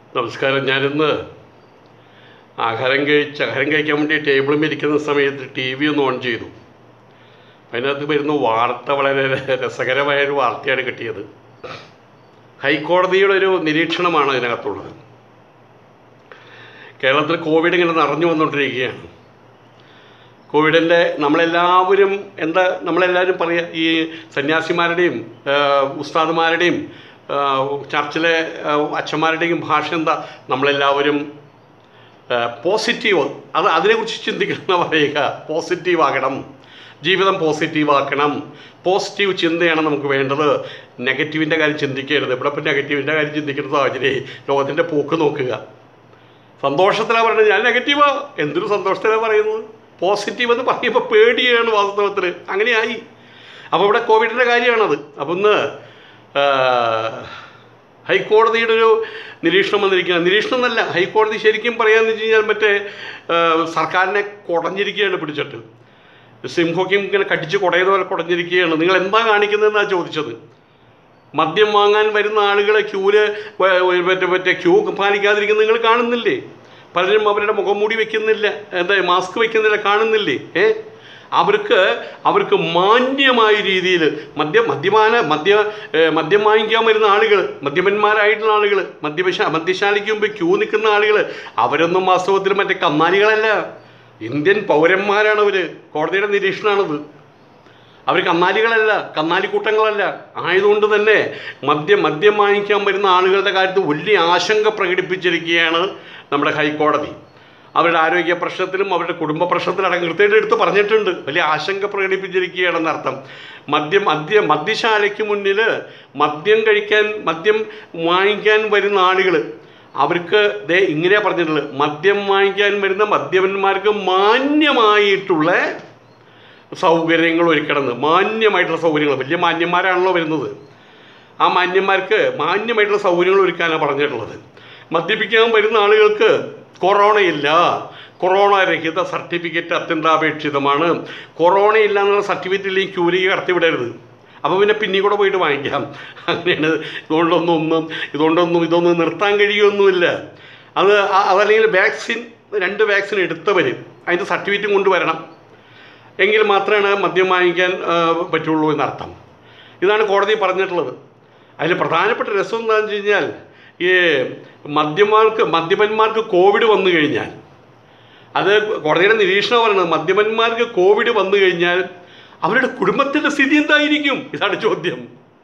നമസ്കാരം ഞാനിന്ന് ആഹാരം കഴിച്ച് ആഹാരം കഴിക്കാൻ വേണ്ടി ടേബിളിൽ ഇരിക്കുന്ന സമയത്ത് ടി വി ഒന്ന് ഓൺ ചെയ്തു അതിനകത്ത് വരുന്ന വാർത്ത വളരെ രസകരമായൊരു വാർത്തയാണ് കിട്ടിയത് ഹൈക്കോടതിയുടെ ഒരു നിരീക്ഷണമാണ് ഇതിനകത്തുള്ളത് കേരളത്തിൽ കോവിഡ് ഇങ്ങനെ നിറഞ്ഞു വന്നുകൊണ്ടിരിക്കുകയാണ് കോവിഡിൻ്റെ നമ്മളെല്ലാവരും എന്താ നമ്മളെല്ലാവരും പറയുക ഈ സന്യാസിമാരുടെയും ആ, ഉസ്താദുമാരുടെയും ആ, ചർച്ചിലെ ആ, അച്ഛന്മാരുടെയും ഭാഷ എന്താ നമ്മളെല്ലാവരും പോസിറ്റീവ് അത് അതിനെക്കുറിച്ച് ചിന്തിക്കുന്ന പറയുക പോസിറ്റീവ് ആകണം ജീവിതം പോസിറ്റീവ് ആക്കണം പോസിറ്റീവ് ചിന്തയാണ് നമുക്ക് വേണ്ടത് നെഗറ്റീവിൻ്റെ കാര്യം ചിന്തിക്കരുത് ഇവിടെ ഇപ്പം നെഗറ്റീവിൻ്റെ കാര്യം ചിന്തിക്കുന്ന സാഹചര്യം ലോകത്തിൻ്റെ പോക്ക് നോക്കുക സന്തോഷത്തിലാണ് പറയുന്നത് ഞാൻ നെഗറ്റീവാ എന്തൊരു സന്തോഷത്തിലാണ് പറയുന്നത് പോസിറ്റീവ് എന്ന് പറയുമ്പോൾ പേടിയാണ് വാസ്തവത്തിൽ അങ്ങനെയായി അപ്പോൾ ഇവിടെ കോവിഡിൻ്റെ കാര്യമാണത് അപ്പം ഇന്ന് ആ, ഹൈക്കോടതിയുടെ ഒരു നിരീക്ഷണം വന്നിരിക്കുകയാണ് നിരീക്ഷണം എന്നല്ല ഹൈക്കോടതി ശരിക്കും പറയാമെന്ന് വെച്ച് കഴിഞ്ഞാൽ മറ്റേ ആ, സർക്കാരിനെ കുടഞ്ഞിരിക്കുകയാണ് പിടിച്ചിട്ട് സിംഹയ്ക്കും ഇങ്ങനെ കടിച്ച് കുടയുന്ന പോലെ കുടഞ്ഞിരിക്കുകയാണ് നിങ്ങൾ എന്താ കാണിക്കുന്നതെന്നാണ് ചോദിച്ചത് മദ്യം വാങ്ങാൻ വരുന്ന ആളുകളെ ക്യൂല് വ- വ- മറ്റേ മറ്റേ ക്യൂ പാലിക്കാതിരിക്കുന്നത് നിങ്ങൾ കാണുന്നില്ലേ പലരും അവരുടെ മുഖം മൂടി വെക്കുന്നില്ല എന്താ മാസ്ക് വെക്കുന്നില്ല കാണുന്നില്ലേ ഏ അവർക്ക് അവർക്ക് മാന്യമായ രീതിയിൽ മദ്യ മദ്യപാന മദ്യ ഏ, മദ്യം വാങ്ങിക്കാൻ വരുന്ന ആളുകൾ മദ്യപന്മാരായിട്ടുള്ള ആളുകൾ മദ്യപശ മദ്യശാലയ്ക്ക് മുമ്പ് ക്യൂ നിൽക്കുന്ന ആളുകൾ അവരൊന്നും വാസ്തവത്തിൽ മറ്റേ കന്നാലികളല്ല ഇന്ത്യൻ പൗരന്മാരാണ് അവർ കോടതിയുടെ നിരീക്ഷണമാണത് അവർ കന്നാലികളല്ല കന്നാലിക്കൂട്ടങ്ങളല്ല ആയതുകൊണ്ട് തന്നെ മദ്യം മദ്യം വാങ്ങിക്കാൻ വരുന്ന ആളുകളുടെ കാര്യത്തിൽ വലിയ ആശങ്ക പ്രകടിപ്പിച്ചിരിക്കുകയാണ് നമ്മുടെ ഹൈക്കോടതി അവരുടെ ആരോഗ്യ പ്രശ്നത്തിലും അവരുടെ കുടുംബ പ്രശ്നത്തിലടക്കം കൃത്യമായിട്ട് എടുത്ത് പറഞ്ഞിട്ടുണ്ട് വലിയ ആശങ്ക പ്രകടിപ്പിച്ചിരിക്കുകയാണെന്ന് അർത്ഥം മദ്യം മദ്യ മദ്യശാലയ്ക്ക് മുന്നിൽ മദ്യം കഴിക്കാൻ മദ്യം വാങ്ങിക്കാൻ വരുന്ന ആളുകൾ അവർക്ക് ദേ ഇങ്ങനെയാണ് പറഞ്ഞിട്ടുള്ളത് മദ്യം വാങ്ങിക്കാൻ വരുന്ന മദ്യപന്മാർക്ക് മാന്യമായിട്ടുള്ള സൗകര്യങ്ങൾ ഒരുക്കണമെന്ന് മാന്യമായിട്ടുള്ള സൗകര്യങ്ങൾ വലിയ മാന്യന്മാരാണല്ലോ വരുന്നത് ആ മാന്യന്മാർക്ക് മാന്യമായിട്ടുള്ള സൗകര്യങ്ങൾ ഒരുക്കാനാണ് പറഞ്ഞിട്ടുള്ളത് മദ്യപിക്കാൻ വരുന്ന ആളുകൾക്ക് കൊറോണയില്ല കൊറോണ രഹിത സർട്ടിഫിക്കറ്റ് അത്യന്താപേക്ഷിതമാണ് കൊറോണ ഇല്ല എന്നുള്ള സർട്ടിഫിക്കറ്റ് ഇല്ലെങ്കിൽ ക്യൂരിക്ക് കടത്തിവിടരുത് അപ്പോൾ പിന്നെ പിന്നീ കൂടെ പോയിട്ട് വാങ്ങിക്കാം അങ്ങനെയാണ് ഇതുകൊണ്ടൊന്നും ഒന്നും ഇതുകൊണ്ടൊന്നും ഇതൊന്നും നിർത്താൻ കഴിയുമൊന്നുമില്ല അത് ആ- അതല്ലെങ്കിൽ വാക്സിൻ രണ്ട് വാക്സിൻ എടുത്തവർ അതിൻ്റെ സർട്ടിഫിക്കറ്റും കൊണ്ടുവരണം എങ്കിൽ മാത്രമാണ് മദ്യം വാങ്ങിക്കാൻ ആ, പറ്റുള്ളൂ എന്നർത്ഥം ഇതാണ് കോടതി പറഞ്ഞിട്ടുള്ളത് അതിൽ പ്രധാനപ്പെട്ട രസം എന്താണെന്ന് വെച്ച് കഴിഞ്ഞാൽ ഈ മദ്യന്മാർക്ക് മദ്യപന്മാർക്ക് കോവിഡ് വന്നു കഴിഞ്ഞാൽ അത് കോടതിയുടെ നിരീക്ഷണം പറയുന്നത് മദ്യപന്മാർക്ക് കോവിഡ് വന്നു കഴിഞ്ഞാൽ അവരുടെ കുടുംബത്തിൻ്റെ സ്ഥിതി എന്തായിരിക്കും ഇതാണ് ചോദ്യം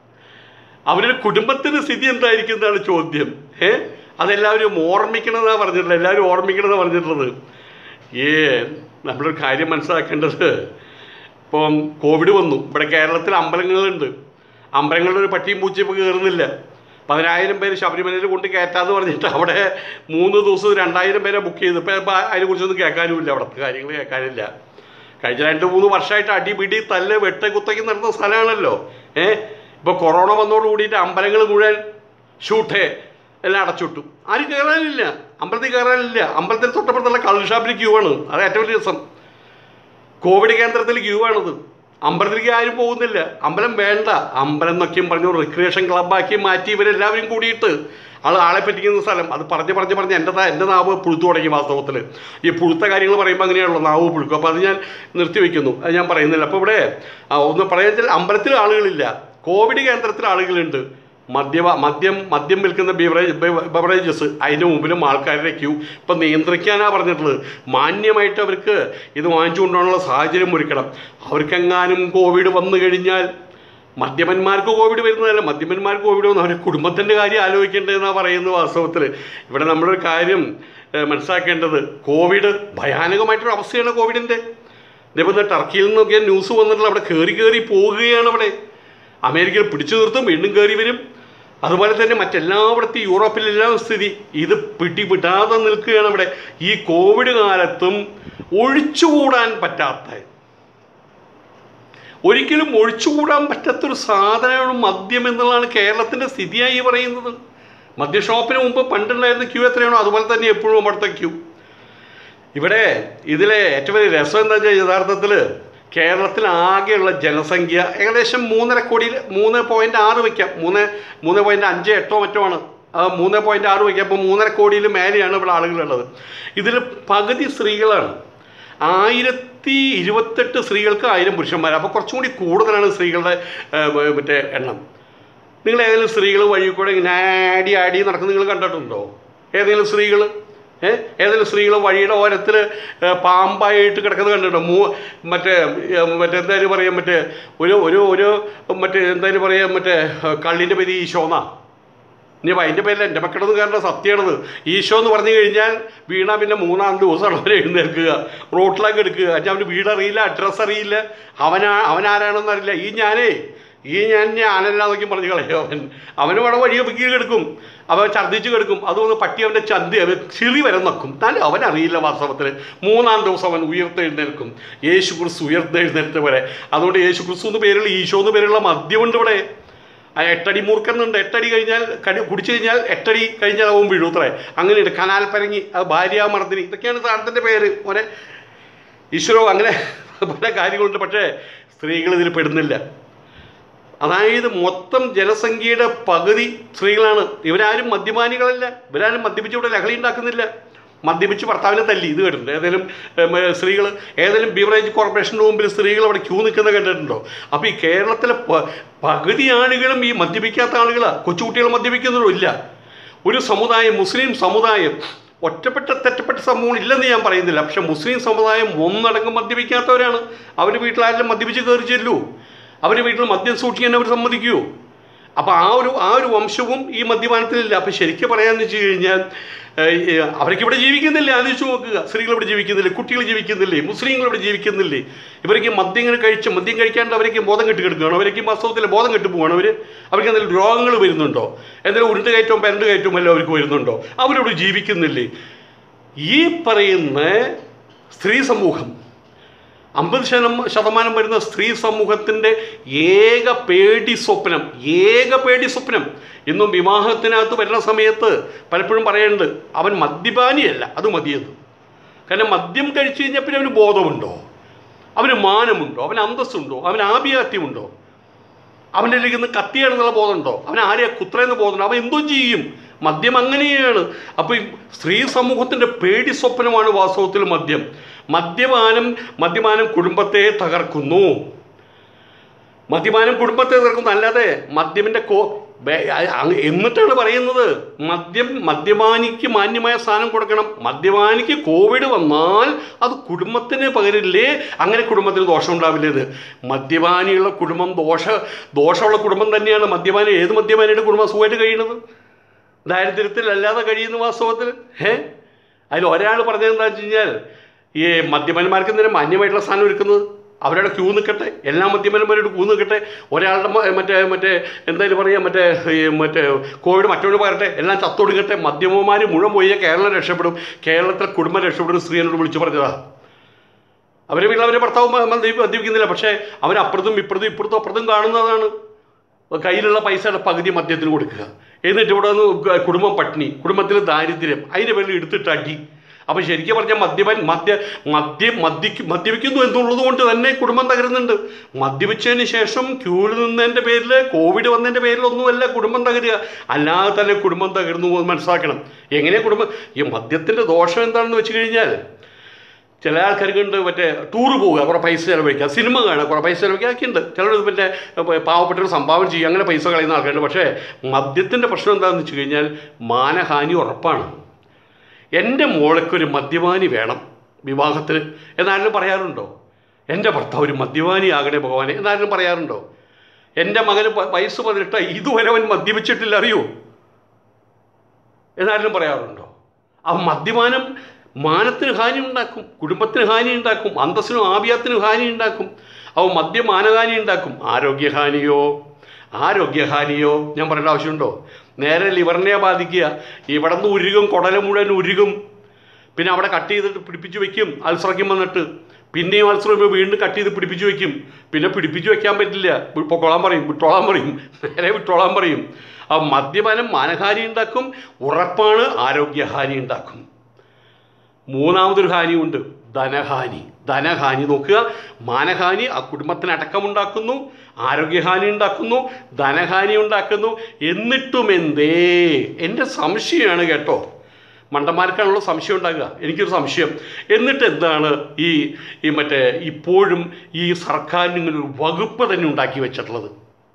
അവരുടെ കുടുംബത്തിൻ്റെ സ്ഥിതി എന്തായിരിക്കും എന്നാണ് ചോദ്യം ഏ അതെല്ലാവരും ഓർമ്മിക്കണമെന്നാണ് പറഞ്ഞിട്ടുള്ളത് എല്ലാവരും ഓർമ്മിക്കണമെന്നാണ് പറഞ്ഞിട്ടുള്ളത് ഈ നമ്മളൊരു കാര്യം മനസ്സിലാക്കേണ്ടത് ഇപ്പം കോവിഡ് വന്നു ഇവിടെ കേരളത്തിൽ അമ്പലങ്ങളുണ്ട് അമ്പലങ്ങളിൽ ഒരു പട്ടിയും പൂച്ചയും ഇപ്പോൾ കയറുന്നില്ല പതിനായിരം പേര് ശബരിമലയിൽ കൊണ്ട് കയറ്റാന്ന് പറഞ്ഞിട്ട് അവിടെ മൂന്ന് ദിവസം രണ്ടായിരം പേരെ ബുക്ക് ചെയ്തു ഇപ്പോൾ ഇപ്പം അതിനെക്കുറിച്ചൊന്നും കേൾക്കാനുമില്ല അവിടുത്തെ കാര്യങ്ങൾ കേൾക്കാനില്ല കഴിഞ്ഞ രണ്ട് മൂന്ന് വർഷമായിട്ട് അടിപിടി തല്ല് വെട്ട് കുത്തയ്ക്ക് നടന്ന സ്ഥലമാണല്ലോ ഏ ഇപ്പോൾ കൊറോണ വന്നതോട് കൂടിയിട്ട് അമ്പലങ്ങൾ മുഴുവൻ ഷൂട്ടേ എല്ലാം അടച്ചിട്ടു ആരും കയറാനില്ല അമ്പലത്തിൽ കയറാനില്ല അമ്പലത്തിൽ തൊട്ടപ്പുറത്തുള്ള കള്ള് ഷാപ്പിൽ ക്യൂ ആണ് അത് ഏറ്റവും വലിയ രസം കോവിഡ് കേന്ദ്രത്തിൽ ക്യൂ ആണത് അമ്പലത്തിലേക്ക് ആരും പോകുന്നില്ല അമ്പലം വേണ്ട അമ്പലം എന്നൊക്കെയും പറഞ്ഞു റിക്രിയേഷൻ ക്ലബ്ബാക്കി മാറ്റി ഇവരെല്ലാവരും കൂടിയിട്ട് ആൾ ആളെ പറ്റിക്കുന്ന സ്ഥലം അത് പറഞ്ഞ് പറഞ്ഞ് പറഞ്ഞ് എൻ്റെ നാ- എൻ്റെ നാവ് പുഴുത്തു തുടങ്ങി വാസ്തവത്തിൽ ഈ പുഴുത്ത കാര്യങ്ങൾ പറയുമ്പോൾ അങ്ങനെയാണല്ലോ നാവ് പുഴുക്കും അപ്പോൾ അത് ഞാൻ നിർത്തിവെക്കുന്നു അത് ഞാൻ പറയുന്നില്ല അപ്പോൾ ഇവിടെ ആ, ഒന്ന് പറയാൻ അമ്പലത്തിൽ ആളുകളില്ല കോവിഡ് കേന്ദ്രത്തിൽ ആളുകളുണ്ട് മദ്യവ മദ്യം മദ്യം വിൽക്കുന്ന ബിവറേജ് ബവറേജസ് അതിൻ്റെ മുമ്പിലും ആൾക്കാരുടെ ക്യൂ ഇപ്പം നിയന്ത്രിക്കാനാണ് പറഞ്ഞിട്ടുള്ളത് മാന്യമായിട്ട് അവർക്ക് ഇത് വാങ്ങിച്ചു കൊണ്ടുപോകാനുള്ള സാഹചര്യം ഒരുക്കണം അവർക്കെങ്ങാനും കോവിഡ് വന്നു കഴിഞ്ഞാൽ മദ്യപന്മാർക്ക് കോവിഡ് വരുന്നതല്ല മദ്യപന്മാർക്ക് കോവിഡ് വന്നു അവരുടെ കുടുംബത്തിൻ്റെ കാര്യം ആലോചിക്കേണ്ടതെന്നാണ് പറയുന്നത് വാസ്തവത്തിൽ ഇവിടെ നമ്മളൊരു കാര്യം ഏഹ്, മനസ്സിലാക്കേണ്ടത് കോവിഡ് ഭയാനകമായിട്ടൊരു അവസ്ഥയാണ് കോവിഡിൻ്റെ ഇതേപോലെ ടർക്കിയിൽ നിന്നൊക്കെ ന്യൂസ് വന്നിട്ടുള്ള അവിടെ കയറി കയറി പോവുകയാണ് അവിടെ അമേരിക്കയിൽ പിടിച്ചു നിർത്തും വീണ്ടും കയറി വരും അതുപോലെ തന്നെ മറ്റെല്ലായിടത്തും യൂറോപ്പിലെല്ലാം സ്ഥിതി ഇത് പിടിപിടാതെ നിൽക്കുകയാണ് അവിടെ ഈ കോവിഡ് കാലത്തും ഒഴിച്ചുകൂടാൻ പറ്റാത്ത ഒരിക്കലും ഒഴിച്ചുകൂടാൻ പറ്റാത്തൊരു സാധനമാണ് മദ്യം എന്നുള്ളതാണ് കേരളത്തിൻ്റെ സ്ഥിതിയായി പറയുന്നത് മദ്യ ഷോപ്പിന് മുമ്പ് പണ്ടുണ്ടായിരുന്ന ക്യൂ എത്രയാണോ അതുപോലെ തന്നെ എപ്പോഴും അവിടുത്തെ ക്യൂ ഇവിടെ ഇതിലെ ഏറ്റവും വലിയ രസം എന്താ വെച്ചാൽ യഥാർത്ഥത്തിൽ കേരളത്തിൽ ആകെയുള്ള ജനസംഖ്യ ഏകദേശം മൂന്നര കോടി മൂന്ന് പോയിൻറ്റ് ആറ് വയ്ക്കാം മൂന്ന് മൂന്ന് പോയിൻറ്റ് അഞ്ച് എട്ടോ മറ്റോ ആണ് ആ മൂന്ന് പോയിൻറ്റ് ആറ് വയ്ക്കുക അപ്പോൾ മൂന്നര കോടിയിൽ മേലെയാണ് ഇവിടെ ആളുകളുള്ളത് ഇതിൽ പകുതി സ്ത്രീകളാണ് ആയിരത്തി ഇരുപത്തെട്ട് സ്ത്രീകൾക്ക് ആയിരം പുരുഷന്മാർ അപ്പോൾ കുറച്ചും കൂടി കൂടുതലാണ് സ്ത്രീകളുടെ ആ, മറ്റേ എണ്ണം നിങ്ങൾ ഏതെങ്കിലും സ്ത്രീകൾ വഴി കൂടെ ഇങ്ങനെ ആടി ആടി നടക്കുന്ന നിങ്ങൾ കണ്ടിട്ടുണ്ടോ ഏതെങ്കിലും സ്ത്രീകൾ ഏ ഏതെങ്കിലും സ്ത്രീകൾ വഴിയുടെ ഓരത്തിൽ പാമ്പായിട്ട് കിടക്കുന്നത് കണ്ടിട്ടുണ്ടോ മൂ മറ്റേ ഏ, മറ്റേ എന്തായാലും പറയാം മറ്റേ ഒരു ഒരു ഒരു മറ്റേ എന്തായാലും പറയാം മറ്റേ കള്ളിൻ്റെ പേര് ഈശോന്നാ ഇനി അപ്പം അതിൻ്റെ പേരിൽ എൻ്റെ മക്കളെന്ന് കാരണം സത്യമാണത് ഈശോ എന്ന് പറഞ്ഞു കഴിഞ്ഞാൽ വീണ പിന്നെ മൂന്നാം ദിവസമാണ് അവരെ എഴുന്നേൽക്കുക റോട്ടിലേക്ക് എടുക്കുക ഞാൻ അവന് വീടറിയില്ല അഡ്രസ്സ് അറിയില്ല അവനാ അവനാരാണെന്ന് അറിയില്ല ഈ ഞാനേ ഈ ഞാൻ ഞാനല്ല എന്നൊക്കെ പറഞ്ഞു കളയോ അവൻ അവന് വേണം വഴിയെ പൊക്കി കിടക്കും അവൻ ഛർദ്ദിച്ച് കിടക്കും അതുകൊണ്ട് പട്ടി അവൻ്റെ ചന്തി അവൻ ചിറി വരെ നക്കും എന്നാലും അവനറിയില്ല വാസ്തവത്തിൽ മൂന്നാം ദിവസം അവൻ ഉയർത്തെഴുന്നേൽക്കും യേശു ക്രിസ്തു ഉയർത്തെഴുന്നേൽത്ത വരെ അതുകൊണ്ട് യേശു ക്രിസ്തു എന്ന് പേരുള്ള ഈശോ എന്ന് പേരുള്ള മദ്യമുണ്ട് ഇവിടെ ആ എട്ടടി മൂർക്കുന്നുണ്ട് എട്ടടി കഴിഞ്ഞാൽ കടി കുടിച്ചു കഴിഞ്ഞാൽ എട്ടടി കഴിഞ്ഞാൽ അവൻ വീഴൂത്രേ അങ്ങനെയുണ്ട് കനാൽ പരങ്ങി അത് ഭാര്യാമർദ്ദിനി ഇതൊക്കെയാണ് സാധനത്തിൻ്റെ പേര് മോനെ ഈശ്വരോ അങ്ങനെ പല കാര്യങ്ങളുണ്ട് പക്ഷേ സ്ത്രീകൾ ഇതിൽ പെടുന്നില്ല അതായത് മൊത്തം ജനസംഖ്യയുടെ പകുതി സ്ത്രീകളാണ് ഇവരാരും മദ്യപാനികളല്ല ഇവരാരും മദ്യപിച്ച് ഇവിടെ ലഹളി ഉണ്ടാക്കുന്നില്ല മദ്യപിച്ച് ഭർത്താവിനെ തല്ലി ഇത് കേട്ടിട്ടുണ്ട് ഏതെങ്കിലും സ്ത്രീകൾ ഏതെങ്കിലും ബീവറേജ് കോർപ്പറേഷൻ്റെ മുമ്പിൽ സ്ത്രീകൾ അവിടെ ക്യൂ നിൽക്കുന്നത് കണ്ടിട്ടുണ്ടോ അപ്പോൾ ഈ കേരളത്തിലെ പ- പകുതി ആളുകളും ഈ മദ്യപിക്കാത്ത ആളുകളാണ് കൊച്ചുകുട്ടികൾ മദ്യപിക്കുന്നുണ്ടോ ഇല്ല ഒരു സമുദായം മുസ്ലിം സമുദായം ഒറ്റപ്പെട്ട തെറ്റപ്പെട്ട സംഭവം ഇല്ലെന്ന് ഞാൻ പറയുന്നില്ല പക്ഷെ മുസ്ലിം സമുദായം ഒന്നടങ്കം മദ്യപിക്കാത്തവരാണ് അവർ വീട്ടിലാരെങ്കിലും മദ്യപിച്ച് കയറി ചെല്ലൂ അവർ വീട്ടിൽ മദ്യം സൂക്ഷിക്കാൻ അവർ സമ്മതിക്കുമോ അപ്പോൾ ആ ഒരു ആ ഒരു വംശവും ഈ മദ്യപാനത്തിലില്ല അപ്പോൾ ശരിക്കും പറയാമെന്ന് വെച്ച് കഴിഞ്ഞാൽ ഏഹ്, ഈ അവർക്ക് ഇവിടെ ജീവിക്കുന്നില്ലേ ആലോചിച്ച് നോക്കുക സ്ത്രീകൾ ഇവിടെ ജീവിക്കുന്നില്ലേ കുട്ടികൾ ജീവിക്കുന്നില്ലേ മുസ്ലിങ്ങൾ ഇവിടെ ജീവിക്കുന്നില്ലേ ഇവർക്ക് മദ്യം ഇങ്ങനെ കഴിച്ച് മദ്യം കഴിക്കാണ്ട് അവർക്ക് ബോധം കെട്ടി കിടക്കുകയാണ് അവർക്ക് വാസ്തവത്തിൽ ബോധം കെട്ടി പോവാണ് അവർ അവർക്ക് എന്തെങ്കിലും രോഗങ്ങൾ വരുന്നുണ്ടോ എന്തെങ്കിലും ഉരുണ്ട് കയറ്റവും പരണ്ട് കയറ്റവും എല്ലാം അവർക്ക് വരുന്നുണ്ടോ അവരിവിടെ ജീവിക്കുന്നില്ലേ ഈ പറയുന്ന സ്ത്രീ സമൂഹം അമ്പത് ശതമാനം ശതമാനം വരുന്ന സ്ത്രീ സമൂഹത്തിൻ്റെ ഏക പേടി സ്വപ്നം ഏക പേടി സ്വപ്നം ഇന്നും വിവാഹത്തിനകത്ത് വരുന്ന സമയത്ത് പലപ്പോഴും പറയുന്നുണ്ട് അവൻ മദ്യപാനിയല്ല അത് മതിയെന്ന് കാരണം മദ്യം കഴിച്ചു കഴിഞ്ഞാൽ പിന്നെ അവന് ബോധമുണ്ടോ അവന് മാനമുണ്ടോ അവന് അന്തസ്സുണ്ടോ അവന് ആഭിയാത്യമുണ്ടോ അവൻ്റെ ഇരിക്കുന്ന കത്തിയാണെന്നുള്ള ബോധമുണ്ടോ അവൻ ആരെയാ കുത്രയെന്ന് ബോധമുണ്ടോ അവൻ എന്തോ ചെയ്യും മദ്യം അങ്ങനെയാണ് അപ്പോൾ ഈ സ്ത്രീ സമൂഹത്തിൻ്റെ പേടി സ്വപ്നമാണ് വാസ്തവത്തിൽ മദ്യം മദ്യപാനം മദ്യപാനം കുടുംബത്തെ തകർക്കുന്നു മദ്യപാനം കുടുംബത്തെ തകർക്കുന്നു അല്ലാതെ മദ്യമിൻ്റെ കോ ബേ- അ- അ- എന്നിട്ടാണ് പറയുന്നത് മദ്യം മദ്യപാനിക്ക് മാന്യമായ സ്ഥാനം കൊടുക്കണം മദ്യപാനിക്ക് കോവിഡ് വന്നാൽ അത് കുടുംബത്തിന് പകരില്ലേ അങ്ങനെ കുടുംബത്തിന് ദോഷം ഉണ്ടാവില്ല ഇത് മദ്യപാനിയുള്ള കുടുംബം ദോഷ ദോഷമുള്ള കുടുംബം തന്നെയാണ് മദ്യപാനി ഏത് മദ്യപാനിയുടെ കുടുംബം സുഖമായിട്ട് കഴിയുന്നത് ദാരിദ്ര്യത്തിൽ അല്ലാതെ കഴിയുന്ന വാസ്തവത്തിൽ ഏ അതിൽ ഒരാൾ പറഞ്ഞത് എന്താ വെച്ച് കഴിഞ്ഞാൽ ഈ മദ്യപന്മാർക്ക് എന്തിനാ മാന്യമായിട്ടുള്ള സ്ഥാനം ഒരുക്കുന്നത് അവരുടെ ക്യൂ നിൽക്കട്ടെ എല്ലാ മദ്യപന്മാരുടെ ക്യൂ നിൽക്കട്ടെ ഒരാളുടെ മ- മറ്റേ മറ്റേ എന്തായാലും പറയാം മറ്റേ ഈ മറ്റേ കോവിഡ് മറ്റൊരു പറയട്ടെ എല്ലാം ചത്തൊടുക്കട്ടെ മദ്യമന്മാർ മുഴുവൻ പോയാൽ കേരളം രക്ഷപ്പെടും കേരളത്തിലെ കുടുംബം രക്ഷപ്പെടും സ്ത്രീയോട് വിളിച്ചു പറഞ്ഞതാ അവരെ വീട്ടിൽ അവരെ ഭർത്താവ് മ- മദ്യ- മദ്യപിക്കുന്നില്ല പക്ഷേ അവരപ്പുറത്തും ഇപ്പുറത്തും ഇപ്പുറത്തും അപ്പുറത്തും കാണുന്നതാണ് കയ്യിലുള്ള പൈസയുടെ പകുതി മദ്യത്തിന് കൊടുക്കുക എന്നിട്ട് ഇവിടെ നിന്ന് ഗ- കുടുംബം പട്ടിണി കുടുംബത്തിൽ ദാരിദ്ര്യം അതിൻ്റെ പേരിൽ എടുത്തിട്ട് അടി അപ്പം ശരിക്കും പറഞ്ഞാൽ മദ്യപൻ മദ്യ മദ്യം മദ്യക്ക് മദ്യപിക്കുന്നു എന്നുള്ളത് കൊണ്ട് തന്നെ കുടുംബം തകരുന്നുണ്ട് മദ്യപിച്ചതിന് ശേഷം ക്യൂവിൽ നിന്നതിൻ്റെ പേരിൽ കോവിഡ് വന്നതിൻ്റെ പേരിലൊന്നുമല്ല കുടുംബം തകരുക അല്ലാതെ തന്നെ കുടുംബം തകരുന്നു എന്ന് മനസ്സിലാക്കണം എങ്ങനെ കുടുംബം ഈ മദ്യത്തിൻ്റെ ദോഷം എന്താണെന്ന് വെച്ച് കഴിഞ്ഞാൽ ചില ആൾക്കാർക്ക് ഉണ്ട് മറ്റേ ടൂറ് പോവുക കുറേ പൈസ ചിലവഴിക്കുക സിനിമ കാണുക കുറേ പൈസ ചിലവഴിക്കുക ഒക്കെ ഉണ്ട് ചിലർ മറ്റേ പാവപ്പെട്ടൊരു സംഭാവന ചെയ്യുക അങ്ങനെ പൈസ കളയുന്ന ആൾക്കാരുണ്ട് പക്ഷേ മദ്യത്തിൻ്റെ പ്രശ്നം എന്താണെന്ന് വെച്ച് കഴിഞ്ഞാൽ മാനഹാനി ഉറപ്പാണ് എൻ്റെ മോളയ്ക്കൊരു മദ്യപാനി വേണം വിവാഹത്തിന് എന്നാരും പറയാറുണ്ടോ എൻ്റെ ഭർത്താവ് ഒരു മദ്യപാനി ആകണേ ഭഗവാനെ എന്നാരും പറയാറുണ്ടോ എൻ്റെ മകന് പ- വയസ്സ് പതിനെട്ട് ഇതുവരെ അവൻ മദ്യപിച്ചിട്ടില്ല അറിയോ എന്നാരും പറയാറുണ്ടോ ആ മദ്യപാനം മാനത്തിന് ഹാനി ഉണ്ടാക്കും കുടുംബത്തിന് ഹാനി ഉണ്ടാക്കും അന്തസ്സിനും ആഭ്യത്തിനും ഹാനി ഉണ്ടാക്കും അവ മദ്യം മാനഹാനി ഉണ്ടാക്കും ആരോഗ്യഹാനിയോ ആരോഗ്യഹാനിയോ ഞാൻ പറയേണ്ട ആവശ്യമുണ്ടോ നേരെ ലിവറിനെ ബാധിക്കുക ഇവിടെ നിന്ന് ഉരുകും കുടല മുഴുവൻ ഉരുകും പിന്നെ അവിടെ കട്ട് ചെയ്തിട്ട് പിടിപ്പിച്ച് വെക്കും അൾസറയ്ക്കും വന്നിട്ട് പിന്നെയും അൾസർ വരുമ്പോൾ വീണ്ടും കട്ട് ചെയ്ത് പിടിപ്പിച്ച് വെക്കും പിന്നെ പിടിപ്പിച്ച് വെക്കാൻ പറ്റില്ല വി- പൊക്കോളാൻ പറയും വിട്ടോളാൻ പറയും നേരെ വിട്ടോളാൻ പറയും ആ മദ്യപാനം മാനഹാനി ഉണ്ടാക്കും ഉറപ്പാണ് ആരോഗ്യഹാനി ഉണ്ടാക്കും മൂന്നാമതൊരു ഹാനിയുണ്ട് ധനഹാനി ധനഹാനി നോക്കുക മാനഹാനി ആ കുടുംബത്തിന് അടക്കമുണ്ടാക്കുന്നു ആരോഗ്യഹാനി ഉണ്ടാക്കുന്നു ധനഹാനി ഉണ്ടാക്കുന്നു എന്നിട്ടും എന്തേ എൻ്റെ സംശയമാണ് കേട്ടോ മണ്ടന്മാർക്കാണല്ലോ സംശയം ഉണ്ടാകുക എനിക്കൊരു സംശയം എന്നിട്ട് എന്താണ് ഈ ഈ മറ്റേ ഇപ്പോഴും ഈ സർക്കാരിന് ഇങ്ങനെ ഒരു വകുപ്പ് തന്നെ ഉണ്ടാക്കി വെച്ചിട്ടുള്ളത്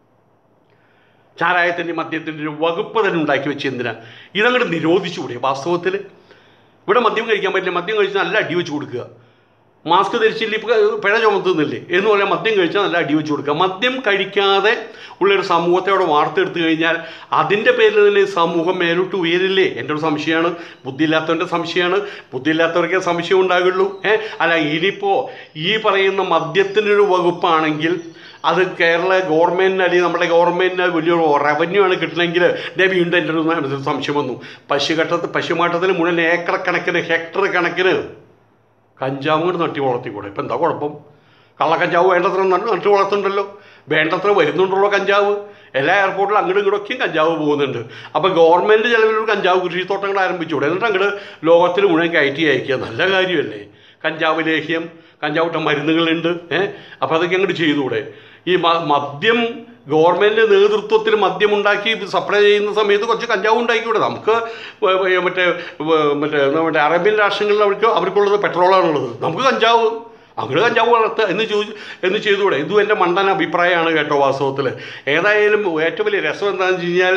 ചാരായത്തിൻ്റെ മദ്യത്തിൻ്റെ ഒരു വകുപ്പ് തന്നെ ഉണ്ടാക്കി വെച്ച് എന്തിനാ ഇതങ്ങോട്ട് നിരോധിച്ചുകൂടെ വാസ്തവത്തിൽ ഇവിടെ മദ്യം കഴിക്കാൻ പറ്റില്ല മദ്യം കഴിച്ചാൽ നല്ല അടി വെച്ച് കൊടുക്കുക മാസ്ക് ധരിച്ചില്ല ഇപ്പോൾ പിഴ ചുമത്തുന്നില്ലേ എന്ന് പറയാൻ മദ്യം കഴിച്ചാൽ നല്ല അടി വെച്ച് കൊടുക്കുക മദ്യം കഴിക്കാതെ ഉള്ളൊരു സമൂഹത്തെ അവിടെ വാർത്തെടുത്തു കഴിഞ്ഞാൽ അതിൻ്റെ പേരിൽ തന്നെ സമൂഹം മേലോട്ട് ഉയരില്ലേ എൻ്റെ ഒരു സംശയമാണ് ബുദ്ധിയില്ലാത്തവൻ്റെ സംശയമാണ് ബുദ്ധിയില്ലാത്തവർക്കേ സംശയം ഉണ്ടാകുള്ളൂ ഏ അല്ല ഇനിയിപ്പോൾ ഈ പറയുന്ന മദ്യത്തിനൊരു വകുപ്പാണെങ്കിൽ അത് കേരള ഗവൺമെൻറ്റിന് അല്ലെങ്കിൽ നമ്മുടെ ഗവൺമെൻറ്റിന് വലിയൊരു റവന്യൂ ആണ് കിട്ടണമെങ്കിൽ ദേ വീണ്ടും എൻ്റെ ഒരു സംശയം വന്നു പശുഘട്ടത്തിൽ പശുമാട്ടത്തിൽ മുഴുവൻ ഏക്കർ കണക്കിന് ഹെക്ടർ കണക്കിന് കഞ്ചാവ് കൂടെ നട്ടി വളർത്തിക്കൂടെ ഇപ്പം എന്താ കുഴപ്പം കള്ളക്കഞ്ചാവ് വേണ്ടത്ര നട്ട് നട്ട് വളർത്തുന്നുണ്ടല്ലോ വേണ്ടത്ര വരുന്നുണ്ടല്ലോ കഞ്ചാവ് എല്ലാ എയർപോർട്ടിലും അങ്ങോട്ടും ഇങ്ങോട്ടൊക്കെയും കഞ്ചാവ് പോകുന്നുണ്ട് അപ്പോൾ ഗവൺമെൻറ് ചിലവിലൊരു കഞ്ചാവ് കൃഷിത്തോട്ടങ്ങൾ ആരംഭിച്ചുകൂടെ എന്നിട്ട് അങ്ങോട്ട് ലോകത്തിൽ മുഴുവൻ കയറ്റി അയക്കുക നല്ല കാര്യമല്ലേ കഞ്ചാവ് ലേഹ്യം കഞ്ചാവിട്ട മരുന്നുകളുണ്ട് ഏഹ് അപ്പോൾ അതൊക്കെ അങ്ങോട്ട് ചെയ്തുകൂടെ ഈ മ- മദ്യം ഗവൺമെൻറ് നേതൃത്വത്തിൽ മദ്യം ഉണ്ടാക്കി സപ്ലൈ ചെയ്യുന്ന സമയത്ത് കുറച്ച് കഞ്ചാവ് ഉണ്ടാക്കിക്കൂടെ നമുക്ക് വ- വ- മറ്റേ വ- മറ്റേ എന്താ മറ്റേ അറേബ്യൻ രാഷ്ട്രങ്ങളിൽ അവർക്ക് അവർക്കുള്ളത് പെട്രോളാണുള്ളത് നമുക്ക് കഞ്ചാവ് അങ്ങനെ കഞ്ചാവ് വളർത്തുക എന്ന് ചോദിച്ചു എന്ന് ചെയ്തുകൂടെ ഇതും എൻ്റെ മണ്ടൻ അഭിപ്രായമാണ് കേട്ടോ വാസ്തവത്തിൽ ഏതായാലും ഏറ്റവും വലിയ രസം എന്താണെന്ന് വെച്ച് കഴിഞ്ഞാൽ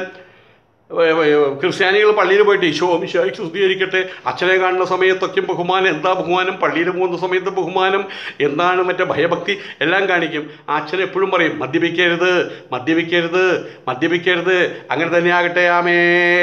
ക്രിസ്ത്യാനികൾ പള്ളിയിൽ പോയിട്ട് ഈശോ മിശായിക്ക് ശുദ്ധീകരിക്കട്ടെ അച്ഛനെ കാണുന്ന സമയത്തൊക്കെ ബഹുമാനം എന്താ ബഹുമാനം പള്ളിയിൽ പോകുന്ന സമയത്ത് ബഹുമാനം എന്താണ് മറ്റേ ഭയഭക്തി എല്ലാം കാണിക്കും ആ അച്ഛൻ എപ്പോഴും പറയും മദ്യപിക്കരുത് മദ്യപിക്കരുത് മദ്യപിക്കരുത് അങ്ങനെ തന്നെ ആകട്ടെ ആമേ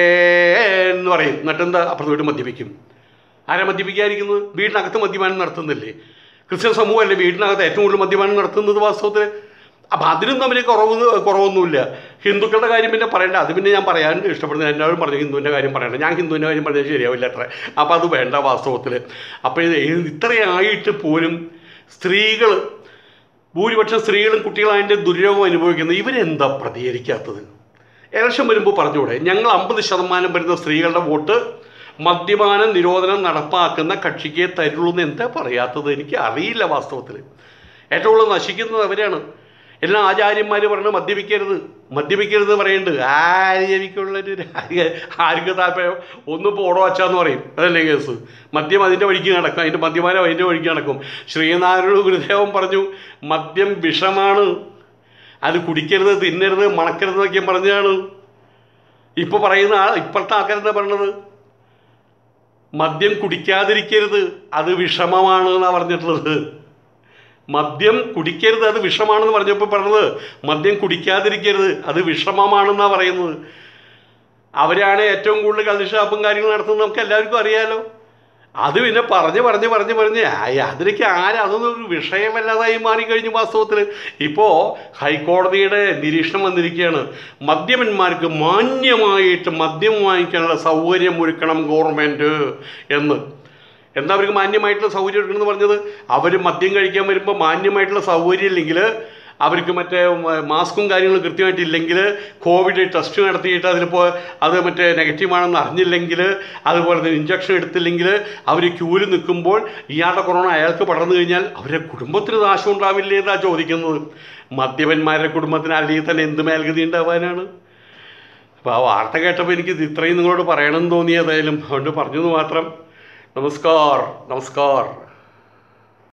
എന്ന് പറയും എന്നിട്ടെന്താ അപ്പുറത്ത് വീട് മദ്യപിക്കും ആരാ മദ്യപിക്കാതിരിക്കുന്നത് വീടിനകത്ത് മദ്യപാനം നടത്തുന്നില്ലേ ക്രിസ്ത്യൻ സമൂഹമല്ലേ വീടിനകത്ത് ഏറ്റവും കൂടുതൽ മദ്യപാനം നടത്തുന്നത് വാസ്തവത്തിൽ അപ്പം അതിനും തമ്മിൽ കുറവ് കുറവൊന്നുമില്ല ഹിന്ദുക്കളുടെ കാര്യം പിന്നെ പറയണ്ട അത് പിന്നെ ഞാൻ പറയാൻ ഇഷ്ടപ്പെടുന്നത് എല്ലാവരും പറഞ്ഞു ഹിന്ദുവിൻ്റെ കാര്യം പറയണ്ട ഞാൻ ഹിന്ദുവിൻ്റെ കാര്യം പറഞ്ഞാൽ ശരിയാവില്ല അത്ര അപ്പോൾ അത് വേണ്ട വാസ്തവത്തിൽ അപ്പോൾ ഇത് ഇത്രയായിട്ട് പോലും സ്ത്രീകൾ ഭൂരിപക്ഷം സ്ത്രീകളും കുട്ടികളും അതിൻ്റെ ദുര്യോഗം അനുഭവിക്കുന്നത് ഇവരെന്താ പ്രതികരിക്കാത്തത് ഇലക്ഷൻ വരുമ്പോൾ പറഞ്ഞുകൂടെ ഞങ്ങൾ അമ്പത് ശതമാനം വരുന്ന സ്ത്രീകളുടെ വോട്ട് മദ്യപാന നിരോധനം നടപ്പാക്കുന്ന കക്ഷിക്ക് തരുള്ളൂ എന്ന് എന്താ പറയാത്തത് എനിക്ക് അറിയില്ല വാസ്തവത്തിൽ ഏറ്റവും കൂടുതൽ നശിക്കുന്നത് അവരാണ് എല്ലാ ആചാര്യന്മാർ പറഞ്ഞ് മദ്യപിക്കരുത് മദ്യപിക്കരുത് പറയുന്നുണ്ട് ആര്യവിക്കുള്ളൊരു ആർക്ക് താല്പര്യം ഒന്ന് പോടോ അച്ചാന്ന് പറയും അതല്ലേ കേസ് മദ്യം അതിൻ്റെ വഴിക്ക് നടക്കും അതിൻ്റെ മദ്യപാനം അതിൻ്റെ വഴിക്ക് നടക്കും ശ്രീനാരായണ ഗുരുദേവൻ പറഞ്ഞു മദ്യം വിഷമാണ് അത് കുടിക്കരുത് തിന്നരുത് മണക്കരുത് എന്നൊക്കെ പറഞ്ഞാണ് ഇപ്പോൾ പറയുന്ന ആൾ ഇപ്പോഴത്തെ ആൾക്കാരെന്താ പറഞ്ഞത് മദ്യം കുടിക്കാതിരിക്കരുത് അത് വിഷമമാണ് എന്നാണ് പറഞ്ഞിട്ടുള്ളത് മദ്യം കുടിക്കരുത് അത് വിഷമാണെന്ന് പറഞ്ഞപ്പോൾ പറഞ്ഞത് മദ്യം കുടിക്കാതിരിക്കരുത് അത് വിഷമമാണെന്നാണ് പറയുന്നത് അവരാണ് ഏറ്റവും കൂടുതൽ കള്ളിഷാപ്പും കാര്യങ്ങളും നടത്തുന്നത് നമുക്ക് എല്ലാവർക്കും അറിയാലോ അത് പിന്നെ പറഞ്ഞ് പറഞ്ഞ് പറഞ്ഞ് പറഞ്ഞ് ആയ് അതിലേക്ക് ആരും അതൊന്നും ഒരു വിഷയമല്ലാതായി മാറിക്കഴിഞ്ഞു വാസ്തവത്തിൽ ഇപ്പോൾ ഹൈക്കോടതിയുടെ നിരീക്ഷണം വന്നിരിക്കുകയാണ് മദ്യപന്മാർക്ക് മാന്യമായിട്ട് മദ്യം വാങ്ങിക്കാനുള്ള സൗകര്യം ഒരുക്കണം ഗവൺമെൻറ് എന്ന് എന്താ അവർക്ക് മാന്യമായിട്ടുള്ള സൗകര്യം എടുക്കണമെന്ന് പറഞ്ഞത് അവർ മദ്യം കഴിക്കാൻ വരുമ്പോൾ മാന്യമായിട്ടുള്ള സൗകര്യം ഇല്ലെങ്കിൽ അവർക്ക് മറ്റേ മ- മാസ്കും കാര്യങ്ങളും കൃത്യമായിട്ടില്ലെങ്കിൽ കോവിഡ് ടെസ്റ്റ് നടത്തിയിട്ട് അതിലിപ്പോൾ അത് മറ്റേ നെഗറ്റീവാണെന്ന് അറിഞ്ഞില്ലെങ്കിൽ അതുപോലെ തന്നെ ഇഞ്ചക്ഷൻ എടുത്തില്ലെങ്കിൽ അവർ ക്യൂവിൽ നിൽക്കുമ്പോൾ ഇയാളുടെ കൊറോണ അയാൾക്ക് പടർന്നു കഴിഞ്ഞാൽ അവരുടെ കുടുംബത്തിന് നാശം ഉണ്ടാവില്ലേ എന്നാണ് ചോദിക്കുന്നത് മദ്യപന്മാരുടെ കുടുംബത്തിന് അല്ലെങ്കിൽ തന്നെ എന്ത് മേൽഗതി ഉണ്ടാവാനാണ് അപ്പോൾ ആ വാർത്ത കേട്ടപ്പോൾ എനിക്ക് ഇത് ഇത്രയും നിങ്ങളോട് പറയണമെന്ന് തോന്നി ഏതായാലും അതുകൊണ്ട് പറഞ്ഞത് മാത്രം നമസ്കാർ നമസ്കാർ